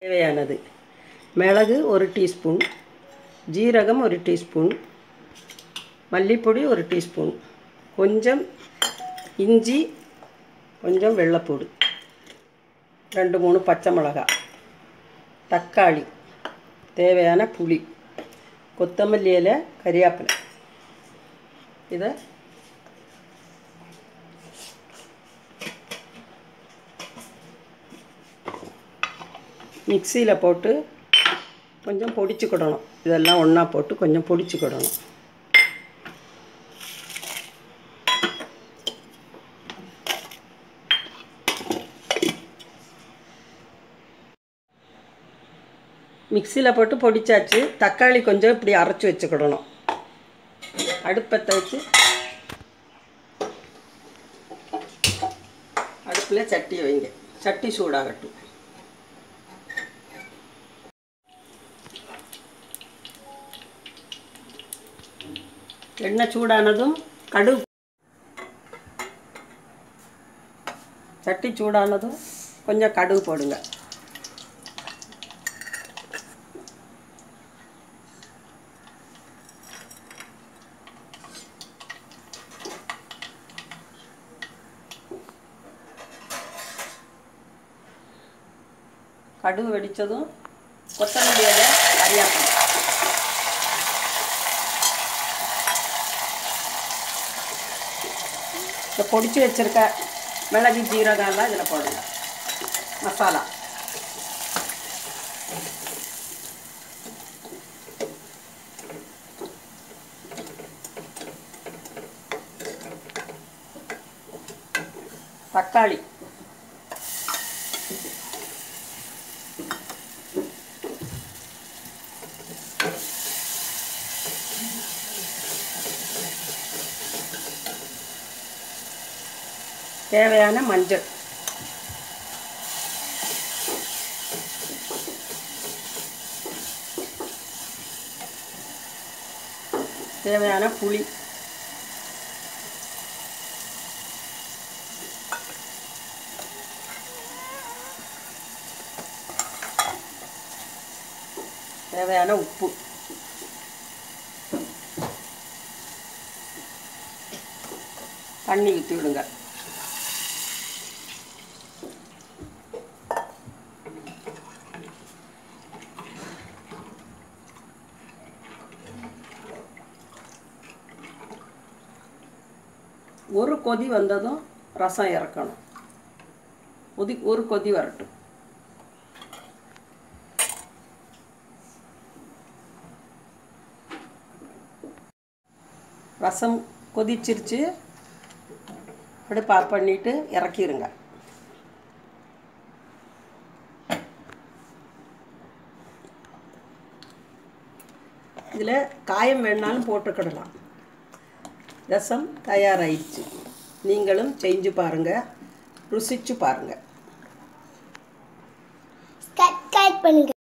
தேவையானது மிளகு ஒரு டீஸ்பூன் ஜீரகம் ஒரு டீஸ்பூன் மல்லிப்பொடி ஒரு டீஸ்பூன் கொஞ்சம் இஞ்சி கொஞ்சம் வெள்ளைப்பூடு ரெண்டு மூணு பச்சை மிளகாய் தக்காளி தேவையான புளி கொத்தமல்லி இலை கறிவேப்பிலை இதை மிக்சியில் போட்டு கொஞ்சம் பொடிச்சுக்கிடணும் இதெல்லாம் ஒன்றா போட்டு கொஞ்சம் பொடிச்சுக்கிடணும் மிக்சியில் போட்டு பொடிச்சாச்சு தக்காளி கொஞ்சம் இப்படி அரைச்சி வச்சுக்கிடணும் அடுப்பத்தை வச்சு அடுப்பில் சட்டி வைங்க சட்டி சூடாகட்டும் எண்ணெய் சூடானதும் கடுகு சட்டி சூடானதும் கொஞ்சம் கடுகு போடுங்க கடுகு வெடித்ததும் கொத்தமல்லி இலை கறியாப்பம் இந்த பொடிச்சு வச்சுருக்க மிளகு ஜீரகம்லாம் இதில் போடுங்க மசாலா தக்காளி தேவையான மஞ்சள் தேவையான புளி தேவையான உப்பு தண்ணி ஊற்றி விடுங்க ஒரு கொதி வந்ததும் ரசம் இறக்கணும் கொதி ஒரு கொதி வரட்டும் ரசம் கொதிச்சிருச்சு அடுப்பு ஆஃப் பண்ணிவிட்டு இறக்கிருங்க இதில் காயம் வேணாலும் போட்டுக்கிடலாம் ரசம் தயாராகிடுச்சு நீங்களும் செஞ்சு பாருங்கள் ருசிச்சு பாருங்கள் சப்ஸ்கிரைப் பண்ணுங்க